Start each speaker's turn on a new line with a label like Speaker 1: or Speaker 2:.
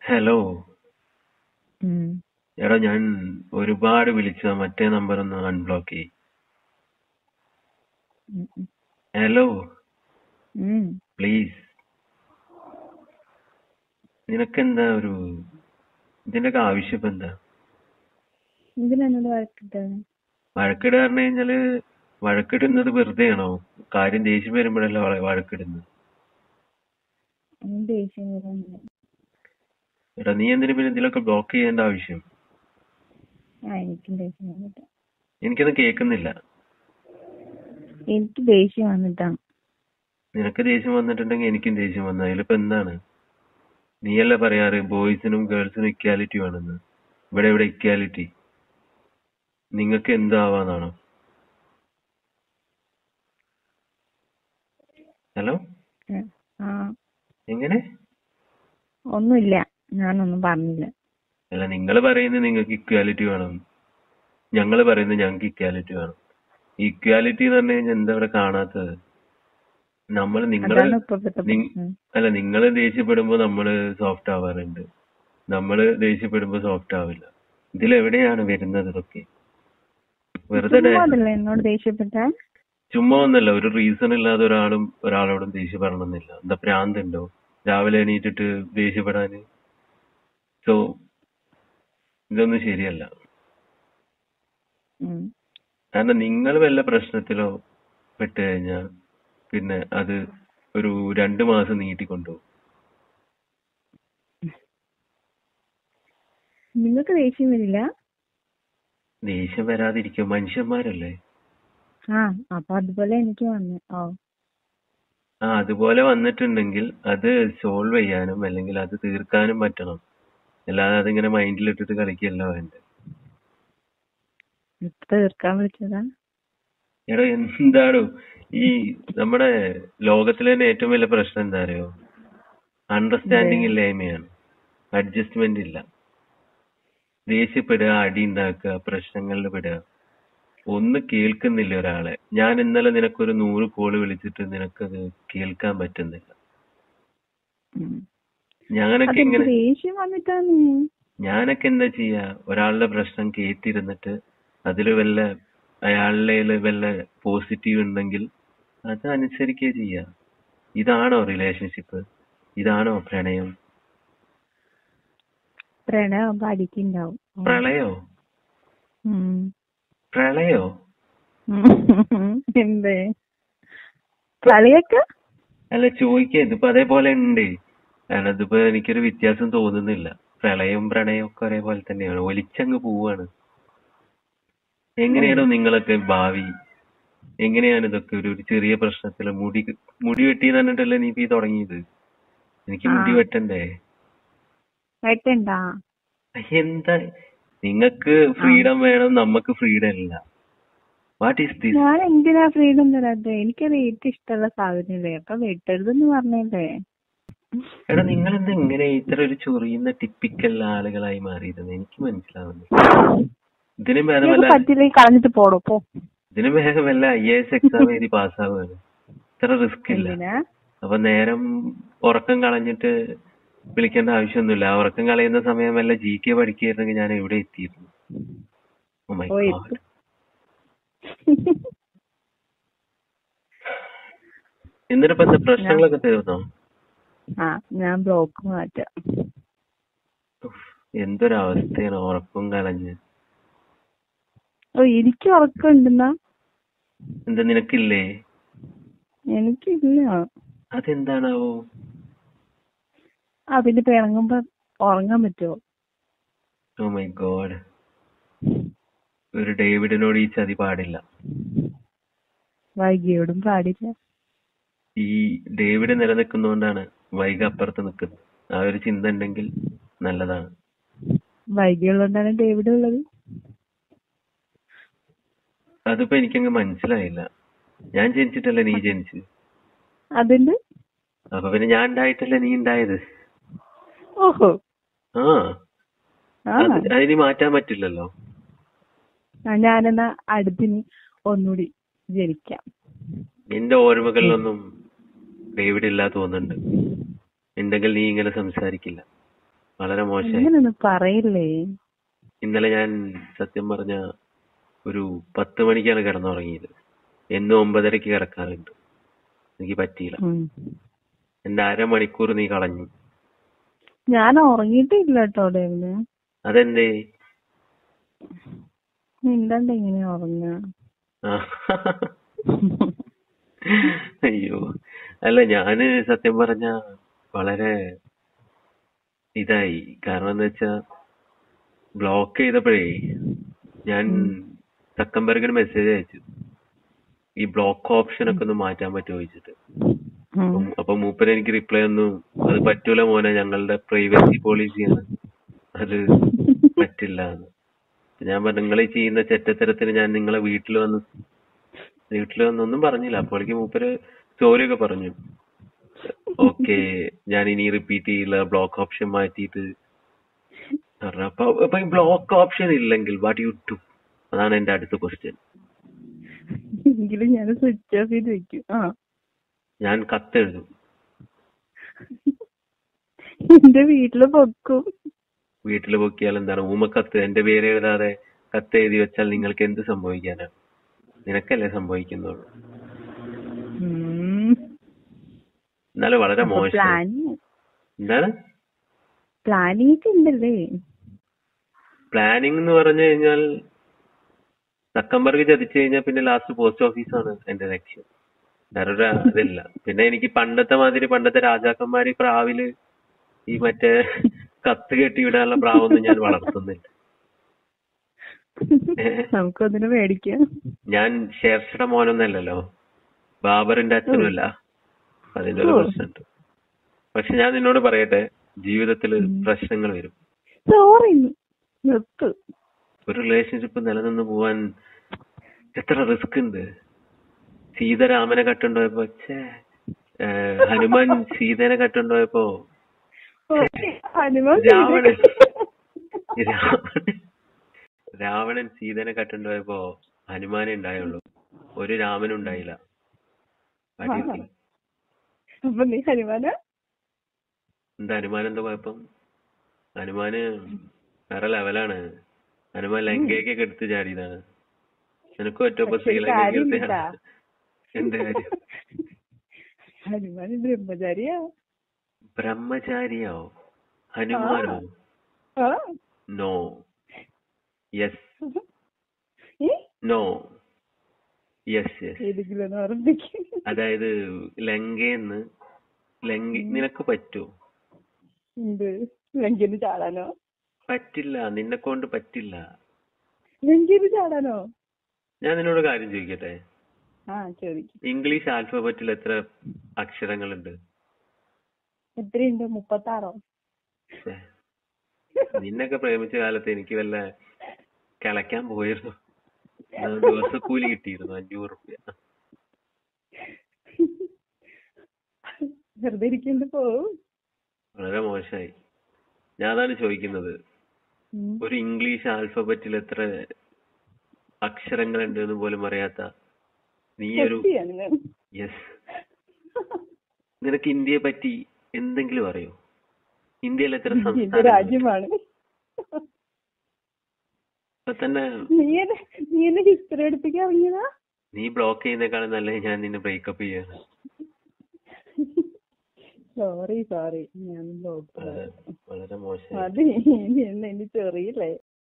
Speaker 1: Hello
Speaker 2: ഉം.
Speaker 1: എടാ ഞാൻ ഒരുപാട് വിളിച്ച മറ്റേ നമ്പർ ഒന്ന് അൺബ്ലോക്ക് ചെയ്
Speaker 2: ഉം, ഉം.
Speaker 1: ഹലോ
Speaker 2: ഉം.
Speaker 1: പ്ലീസ് നിനക്കെന്താ ഒരു ഇതിന്റെയൊക്കെ ആവശ്യം ഇപ്പൊ എന്താ
Speaker 2: എന്തിനാ എന്നോട് വഴക്കിട്ടത്
Speaker 1: വഴക്കിടുക പറഞ്ഞു കഴിഞ്ഞാല് വഴക്കിടുന്നത് വെറുതെയാണോ കാര്യം ദേഷ്യം വരുമ്പോഴല്ല വഴ- വഴക്കിടുന്നത്
Speaker 2: എനിക്ക് ദേഷ്യം വരുന്നില്ല
Speaker 1: എടാ നീ എന്തിനു പിന്നെ ഇതിലൊക്കെ ബ്ലോക്ക് ചെയ്യേണ്ട ആവശ്യം
Speaker 2: ആ എനിക്കും ദേഷ്യം വന്നിട്ടാ
Speaker 1: എനിക്കത് കേൾക്കുന്നില്ല
Speaker 2: എനിക്ക് ദേഷ്യം വന്നിട്ടാണ്
Speaker 1: നിനക്ക് ദേഷ്യം വന്നിട്ടുണ്ടെങ്കിൽ എനിക്കും ദേഷ്യം വന്നു അതിലിപ്പോ എന്താണ് നീയല്ലേ പറയാറ് ബോയ്സിനും ഗേൾസിനും ഇക്വാലിറ്റി വേണമെന്ന് ഇവിടെ ഇവിടെ ഇക്വാലിറ്റി നിങ്ങൾക്ക് എന്താവാന്നാണോ ഹലോ
Speaker 2: ഉം. ആ
Speaker 1: എങ്ങനെ
Speaker 2: ഒന്നുമില്ല ഞാനൊന്നും പറഞ്ഞില്ല
Speaker 1: അല്ല നിങ്ങൾ പറയുന്നത് നിങ്ങൾക്ക് ഇക്വാലിറ്റി വേണം ഞങ്ങൾ പറയുന്നത് ഞങ്ങൾക്ക് ഇക്വാലിറ്റി വേണം ഇക്വാലിറ്റി എന്ന് പറഞ്ഞു കഴിഞ്ഞാൽ എന്താ ഇവിടെ കാണാത്തത് നമ്മൾ നിങ്ങള്
Speaker 2: അതാണ് ഇപ്പോഴത്തെ
Speaker 1: നിങ്-
Speaker 2: പ്രശ്നം
Speaker 1: അല്ല നിങ്ങള് ദേഷ്യപ്പെടുമ്പോ നമ്മള് സോഫ്റ്റ് ആവാറുണ്ട് നമ്മള് ദേഷ്യപ്പെടുമ്പോ സോഫ്റ്റ് ആവില്ല ഇതിലെവിടെയാണ് വരുന്നത് ഇതൊക്കെ വെറുതെ ഡേ-
Speaker 2: ചുമ്മാ അതല്ലേ എന്നോട് ദേഷ്യപ്പെട്ട
Speaker 1: ചുമ്മാ ഒന്നല്ല ഒരു റീസൺ ഇല്ലാതെ ഒരാളും ഒരാളോടും ദേഷ്യപ്പെടണമെന്നില്ല എന്താ പ്രാന്തുണ്ടോ രാവിലെ എണീറ്റിട്ട് ദേഷ്യപ്പെടാന് സോ ഇതൊന്നും ശരിയല്ല കാരണം നിങ്ങൾ വല്ല പ്രശ്നത്തിലോ പെട്ട് കഴിഞ്ഞാൽ പിന്നെ അത് ഒരു രണ്ടു മാസം നീട്ടിക്കൊണ്ടുപോകും
Speaker 2: നിങ്ങൾക്ക് ദേഷ്യം വരില്ല
Speaker 1: ദേഷ്യം വരാതിരിക്കും മനുഷ്യന്മാരല്ലേ
Speaker 2: ആ അപ്പൊ അതുപോലെ എനിക്ക് വന്നു ഓ
Speaker 1: ആ അതുപോലെ വന്നിട്ടുണ്ടെങ്കിൽ അത് സോൾവ് ചെയ്യാനും അല്ലെങ്കിൽ അത് തീർക്കാനും പറ്റണം അല്ലാതെ അതിങ്ങനെ മൈൻഡിലിട്ടിട്ട് കളിക്കല്ല വേണ്ടത്
Speaker 2: ഇപ്പൊ തീർക്കാൻ വിളിച്ചതാ
Speaker 1: എടോ എന്താടോ ഈ നമ്മുടെ ലോകത്തിലെ തന്നെ ഏറ്റവും വലിയ പ്രശ്നം എന്താ അറിയോ അണ്ടർസ്റ്റാൻഡിങ് ഇല്ലായ്മയാണ് അഡ്ജസ്റ്റ്മെന്റ് ഇല്ല ദേഷ്യപ്പെടുക അടി ഉണ്ടാക്കുക പ്രശ്നങ്ങളിൽ പെടുക ഒന്ന് കേൾക്കുന്നില്ല ഒരാളെ ഞാൻ ഇന്നലെ നിനക്കൊരു നൂറ് കോള് വിളിച്ചിട്ട് നിനക്കത് കേൾക്കാൻ പറ്റുന്നില്ല
Speaker 2: ഉം.
Speaker 1: ഞാനൊക്കെ
Speaker 2: അതെനിക്ക്
Speaker 1: ഇങ്ങനെ
Speaker 2: ദേഷ്യം വന്നിട്ടാണ്
Speaker 1: ഞാനൊക്കെ എന്താ ചെയ്യാ ഒരാളുടെ പ്രശ്നം കേട്ടിരുന്നിട്ട് അതില് വല്ല അയാളുടെ വല്ല പോസിറ്റീവ് ഉണ്ടെങ്കിൽ അത് അനുസരിക്കുക ചെയ്യാ ഇതാണോ റിലേഷൻഷിപ്പ് ഇതാണോ പ്രണയം
Speaker 2: പ്രണയം അടിക്കുണ്ടാവും ഓ.
Speaker 1: പ്രളയോ
Speaker 2: ഉം.
Speaker 1: പ്രളയോ
Speaker 2: എന്തേ കളിയൊക്കെ
Speaker 1: അല്ല ചോദിക്കുക ഇതിപ്പോ അതേപോലെ ഉണ്ട് കാരണം ഇതിപ്പോ എനിക്കൊരു വ്യത്യാസം തോന്നുന്നില്ല പ്രളയവും പ്രണയവും ഒക്കെ ഒരേപോലെ തന്നെയാണ് ഒലിച്ചങ്ങ് പോവാണ് എങ്ങനെയാണോ നിങ്ങളൊക്കെ ഭാവി എങ്ങനെയാണ് ഇതൊക്കെ ഒരു ഒരു ചെറിയ പ്രശ്നത്തില് മുടി മുടി വെട്ടി തന്നിട്ടല്ലേ നീ ഇപ്പൊ ഈ തുടങ്ങിയത് എനിക്ക് മുടി
Speaker 2: ആ.
Speaker 1: വെട്ടണ്ടേ
Speaker 2: വെട്ടണ്ടാ
Speaker 1: എന്താ നിങ്ങക്ക് ഫ്രീഡം വേണം നമുക്ക് ഫ്രീഡം ഇല്ല വാട്ട് ഈസ് ദിസ്
Speaker 2: ഞാൻ എന്തിനാ ഫ്രീഡം തരാത്തെ എനിക്കത് ഏറ്റവും ഇഷ്ടമുള്ള സാധനല്ലേ അപ്പൊ വെട്ടരുതെന്ന് പറഞ്ഞല്ലേ
Speaker 1: എടാ നിങ്ങൾ എന്താ ഇങ്ങനെ ഇത്ര ഒരു ചൊറിയുന്ന ടിപ്പിക്കൽ ആളുകളായി മാറിയിരുന്നത് എനിക്ക് മനസ്സിലാവുന്നു ഇതിനും ഭേദം
Speaker 2: നിനക്ക്
Speaker 1: വല്ല
Speaker 2: പറ്റില്ലെങ്കിൽ കളഞ്ഞിട്ട് പോടോ പോ
Speaker 1: ഇതിനും ഭേദം വല്ല ഐ എസ് എക്സാം എഴുതി പാസ്സാവുകയാണ് ഇത്ര റിസ്ക് ഇല്ല
Speaker 2: എന്തിനാ
Speaker 1: അപ്പൊ നേരം ഉറക്കം കളഞ്ഞിട്ട് വിളിക്കേണ്ട ആവശ്യമൊന്നുമില്ല ആ ഉറക്കം കളയുന്ന സമയം വല്ല ജി കെ പഠിക്കുകയായിരുന്നെങ്കിൽ ഞാൻ എവിടെ എത്തിയിരുന്നു Oh my
Speaker 2: ഓ
Speaker 1: God.
Speaker 2: എത്തും
Speaker 1: എന്നിട്ടിപ്പോ എന്താ പ്രശ്നങ്ങളൊക്കെ തീർന്നോ
Speaker 2: ആ ഞാൻ ബ്ലോക്ക് മാറ്റാം
Speaker 1: ഉഫ്, എന്തൊരവസ്ഥയാണ് ഉറക്കം കളഞ്ഞ്
Speaker 2: ഓ എനിക്ക് ഉറക്കമുണ്ടെന്നാ
Speaker 1: എന്താ നിനക്കില്ലേ
Speaker 2: എനിക്കില്ല
Speaker 1: അതെന്താണാവോ
Speaker 2: ആ പിന്നെ പിണങ്ങുമ്പോ ഉറങ്ങാൻ പറ്റുമോ
Speaker 1: ഓ മൈ ഗോഡ് ഒരു ഡേവിഡിനോട് ഈ ചതി പാടില്ല
Speaker 2: വൈകിയോടും പാടില്ല
Speaker 1: ഈ ഡേവിഡ് നിലനിൽക്കുന്നതുകൊണ്ടാണ് വൈക അപ്പുറത്ത് നിൽക്കുന്നത് ആ ഒരു ചിന്ത ഉണ്ടെങ്കിൽ നല്ലതാണ്
Speaker 2: വൈകിയുള്ളതുകൊണ്ടാണ് ഡേവിഡ് ഉള്ളത്
Speaker 1: അതിപ്പോ എനിക്കങ്ങ് മനസ്സിലായില്ല ഞാൻ ജനിച്ചിട്ടല്ലേ നീ ജനിച്ചു
Speaker 2: അതുണ്ട്
Speaker 1: അപ്പൊ പിന്നെ ഞാൻ ഉണ്ടായിട്ടല്ലേ നീ ഉണ്ടായത്
Speaker 2: ഓഹോ
Speaker 1: ആ
Speaker 2: ആ
Speaker 1: അത് അതിന് മാറ്റാൻ പറ്റില്ലല്ലോ
Speaker 2: ആ, ഞാനെന്നാ അടുത്തിന് ഒന്നുകൂടി ജനിക്കാം
Speaker 1: എന്റെ ഓർമ്മകളിലൊന്നും ഡേവിഡ് ഇല്ലാ തോന്നുന്നുണ്ട് ഉണ്ടെങ്കിൽ നീ ഇങ്ങനെ സംസാരിക്കില്ല വളരെ മോശമായി
Speaker 2: അങ്ങനൊന്നും പറയില്ലേ
Speaker 1: ഇന്നലെ ഞാൻ സത്യം പറഞ്ഞ ഒരു പത്ത് മണിക്കാണ് കിടന്നുറങ്ങിയത് എന്നും ഒമ്പതരക്ക് കിടക്കാറുണ്ട് എനിക്ക് പറ്റിയില്ല
Speaker 2: ഉം.
Speaker 1: എന്റെ അരമണിക്കൂർ നീ കളഞ്ഞു
Speaker 2: ഞാൻ ഉറങ്ങിയിട്ടില്ല കേട്ടോ ഡേവിന്
Speaker 1: അതെന്തേ
Speaker 2: മിണ്ടാണ്ട് എങ്ങനെയാ ഉറങ്ങുക
Speaker 1: ആ. അയ്യോ അല്ല ഞാന് സത്യം പറഞ്ഞ വളരെ ഇതായി കാരണം എന്താ വെച്ചാ ബ്ലോക്ക് ചെയ്തപ്പോഴേ ഞാൻ സക്കംബർഗിന് മെസ്സേജ് അയച്ചു ഈ ബ്ലോക്ക് ഓപ്ഷൻ ഒക്കെ ഒന്ന് മാറ്റാൻ പറ്റുമോ ചോദിച്ചിട്ട്
Speaker 2: ഉം.
Speaker 1: അപ്പം അപ്പൊ മൂപ്പര് എനിക്ക് റിപ്ലൈ ഒന്നും അത് പറ്റൂല മോനെ ഞങ്ങളുടെ പ്രൈവസി പോളിസിയാണ് അത് പറ്റില്ല എന്ന് ഞാൻ പറഞ്ഞു നിങ്ങൾ ഈ ചെയ്യുന്ന ചെറ്റത്തരത്തിന് ഞാൻ നിങ്ങളെ വീട്ടിൽ വന്ന് വീട്ടിൽ വന്നൊന്നും പറഞ്ഞില്ല അപ്പോഴേക്ക് മൂപ്പര് സ്റ്റോറിയൊക്കെ പറഞ്ഞു ഓക്കെ ഞാൻ ഇനി റിപ്പീറ്റ് ചെയ്യില്ല ബ്ലോക്ക് ഓപ്ഷൻ മാറ്റിയിട്ട് പറഞ്ഞു. അപ്പൊ അപ്പൊ ഈ ബ്ലോക്ക് ഓപ്ഷൻ ഇല്ലെങ്കിൽ വാട്ട് യു ടു അതാണ് എന്റെ അടുത്ത ക്വസ്റ്റ്യൻ
Speaker 2: എങ്കിലും ഞാൻ സ്വിച്ച് ഓഫ് ചെയ്ത് വെക്കും ആ
Speaker 1: ഞാൻ കത്തെഴുതും
Speaker 2: എന്റെ വീട്ടില് പൊക്കും
Speaker 1: വീട്ടിൽ പൊക്കിയാൽ എന്താണ് ഊമക്കത്ത് എന്റെ പേര് എഴുതാതെ കത്ത് എഴുതി വെച്ചാൽ നിങ്ങൾക്ക് എന്ത് സംഭവിക്കാനാണ് നിനക്കല്ലേ സംഭവിക്കുന്നുള്ളൂ
Speaker 2: ഉം.
Speaker 1: എന്നാലും വളരെ
Speaker 2: അപ്പൊ
Speaker 1: മോശം
Speaker 2: പ്ലാനിങ്
Speaker 1: എന്താണ്
Speaker 2: പ്ലാനിങ് ഒക്കെ ഉണ്ടല്ലേ
Speaker 1: പ്ലാനിങ് എന്ന് പറഞ്ഞു കഴിഞ്ഞാൽ സക്കംബർഗ് ചതിച്ചു കഴിഞ്ഞാൽ പിന്നെ ലാസ്റ്റ് പോസ്റ്റ് ഓഫീസാണ് എന്റെ ലക്ഷ്യം വേറൊരു ഇതില്ല പിന്നെ എനിക്ക് പണ്ടത്തെ മാതിരി പണ്ടത്തെ രാജാക്കന്മാര് പ്രാവില് ഈ മറ്റേ കത്ത് കെട്ടി വിടാനുള്ള പ്രാവൊന്നും ഞാൻ വളർത്തുന്നില്ല ഏഹ്?
Speaker 2: നമുക്കൊന്നിനെ മേടിക്കാം
Speaker 1: ഞാൻ ഷേർഷയുടെ മോനൊന്നല്ലല്ലോ ബാബറിന്റെ അച്ഛനുമല്ല അതിന്റെ ഒരു
Speaker 2: ഓ.
Speaker 1: പ്രശ്നമുണ്ട് പക്ഷെ ഞാൻ നിന്നോട് പറയട്ടെ ജീവിതത്തിൽ പ്രശ്നങ്ങൾ വരും
Speaker 2: സോറി നിർത്ത്
Speaker 1: ഒരു റിലേഷൻഷിപ്പ് നിലനിന്ന് പോവാൻ എത്ര റിസ്ക് ഉണ്ട് സീതരാമനെ കട്ടുണ്ടോയപ്പോ ഛേ ഏഹ്, ഹനുമാൻ സീതേനെ കട്ടുണ്ടോയപ്പോ
Speaker 2: ഹനുമാൻ
Speaker 1: രാവണൻ രാവണൻ രാവണൻ സീതനെ കട്ടുണ്ടോയപ്പോ ഹനുമാനെ ഉണ്ടായുള്ളൂ ഒരു രാമനും ഉണ്ടായില്ല അടിപൊളി.
Speaker 2: അപ്പൊ നീ ഹനുമാന
Speaker 1: എന്താ ഹനുമാൻ എന്താ കുഴപ്പം ഹനുമാന് വേറെ ലെവലാണ് ഹനുമാൻ ലങ്കയൊക്കെ എടുത്ത് ചാടിയതാണ് നിനക്ക് പറ്റുമോ
Speaker 2: പക്ഷേ
Speaker 1: ശ്രീലങ്ക
Speaker 2: കാര്യം
Speaker 1: എടുത്ത്
Speaker 2: എന്താ?
Speaker 1: എന്ത് കാര്യം
Speaker 2: ഹനുമാൻ ബ്രഹ്മചാരിയാ
Speaker 1: ബ്രഹ്മചാരിയോ ഹനുമാനോ
Speaker 2: ആ
Speaker 1: നോ യെസ്
Speaker 2: ഏ?
Speaker 1: നോ യെസ് യെസ്
Speaker 2: ഏതെങ്കിലും ഒന്ന് ഓർമ്മിപ്പിക്കും
Speaker 1: അതായത് ലങ്കയെന്ന് ലങ്ക നിനക്ക് പറ്റുമോ
Speaker 2: എന്ത് ലങ്കയിൽ ചാടാനോ
Speaker 1: പറ്റില്ല നിന്നെ കൊണ്ട് പറ്റില്ല
Speaker 2: ലങ്കയിൽ ചാടാനോ
Speaker 1: ഞാൻ നിന്നോട് കാര്യം ചോദിക്കട്ടെ
Speaker 2: ആ ചോദിക്കും
Speaker 1: ഇംഗ്ലീഷ് ആൽഫബറ്റിൽ എത്ര അക്ഷരങ്ങളുണ്ട്
Speaker 2: എത്രയുണ്ട് മുപ്പത്താറോ
Speaker 1: ഛെ, നിന്നൊക്കെ പ്രേമിച്ച കാലത്ത് എനിക്ക് വല്ല കിളയ്ക്കാൻ പോയിരുന്നു അത് ദിവസക്കൂലി കിട്ടിയിരുന്നു അഞ്ഞൂറ് റുപ്യ
Speaker 2: വെറുതെ ഇരിക്കുന്നു പോവും
Speaker 1: വളരെ മോശമായി ഞാൻ അതാണ് ചോദിക്കുന്നത്
Speaker 2: ഉം.
Speaker 1: ഒരു ഇംഗ്ലീഷ് ആൽഫബറ്റിൽ എത്ര അക്ഷരങ്ങളുണ്ട് എന്ന് പോലും അറിയാത്ത നീ ഒരു
Speaker 2: സത്യാണ് ഞാൻ.
Speaker 1: യെസ് നിനക്ക് ഇന്ത്യയെ പറ്റി എന്തെങ്കിലും അറിയോ ഇന്ത്യയിൽ എത്ര
Speaker 2: എന്റെ
Speaker 1: സംസ്ഥാനങ്ങൾ
Speaker 2: രാജ്യമാണ്
Speaker 1: ഇപ്പൊ തന്നെ
Speaker 2: നീ എന്നെ നീ എന്നെ ഹിസ്റ്ററി എടുപ്പിക്കാൻ ഇറങ്ങിയതാ
Speaker 1: നീ ബ്ലോക്ക് ചെയ്യുന്നേക്കാളും നല്ല ഞാൻ നിന്നെ ബ്രേക്കപ്പ് ചെയ്യാണ്
Speaker 2: സോറി സോറി ഞാൻ നോക്കാം
Speaker 1: വളരെ വളരെ മോശം
Speaker 2: മതി ഇനി എന്നെ ഇനി ചെറിയില്ലേ